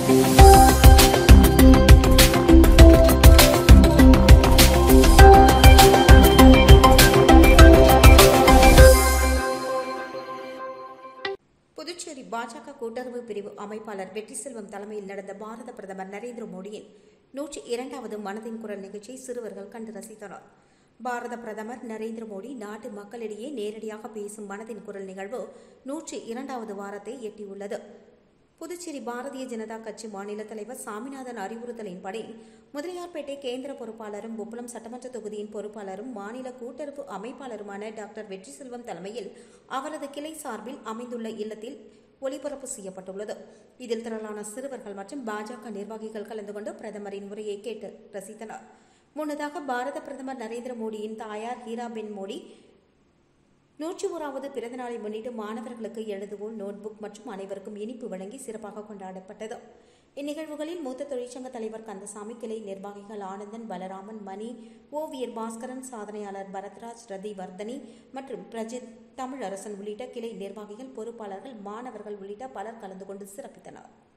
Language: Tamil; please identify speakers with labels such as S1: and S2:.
S1: புதுச்சேரி பாஜக கூட்டுறவு பிரிவு அமைப்பாளர் வெற்றி செல்வம் தலைமையில் நடந்த பாரத பிரதமர் நரேந்திர மோடியின் நூற்றி இரண்டாவது மனதின் குரல் நிகழ்ச்சியை சிறுவர்கள் கண்டு ரசித்தனர் பாரத பிரதமர் நரேந்திர மோடி நாட்டு மக்களிடையே நேரடியாக பேசும் மனதின் குரல் நிகழ்வு நூற்றி இரண்டாவது வாரத்தை எட்டியுள்ளது புதுச்சேரி பாரதிய ஜனதா கட்சி மாநில தலைவர் சாமிநாதன் அறிவுறுத்தலின்படி முதலியார்பேட்டை கேந்திர பொறுப்பாளரும் உப்பளம் சட்டமன்ற தொகுதியின் பொறுப்பாளரும் மாநில கூட்டுறவு அமைப்பாளருமான டாக்டர் வெற்றி செல்வம் தலைமையில் அவரது கிளை சார்பில் அமைந்துள்ள இல்லத்தில் ஒளிபரப்பு செய்யப்பட்டுள்ளது இதில் திரளான சிறுவர்கள் மற்றும் பாஜக நிர்வாகிகள் கலந்து கொண்டு பிரதமரின் உரையை கேட்டு ரசித்தனர் முன்னதாக பாரத பிரதமர் நரேந்திர மோடியின் தாயார் ஹீராபென் மோடி நூற்றி ஓராவது பிறந்த நாளை முன்னிட்டு மாணவர்களுக்கு எழுதுகோல் நோட்புக் மற்றும் அனைவருக்கும் இனிப்பு வழங்கி சிறப்பாக கொண்டாடப்பட்டது இந்நிகழ்வுகளில் மூத்த தொழிற்சங்க தலைவர் கந்தசாமி கிளை நிர்வாகிகள் ஆனந்தன் பலராமன் மணி ஓவியர் பாஸ்கரன் சாதனையாளர் பரத்ராஜ் ரதி வர்தனி மற்றும் பிரஜித் தமிழரசன் உள்ளிட்ட கிளை நிர்வாகிகள் பொறுப்பாளர்கள் மாணவர்கள் உள்ளிட்ட பலர் கலந்து கொண்டு சிறப்பித்தனர்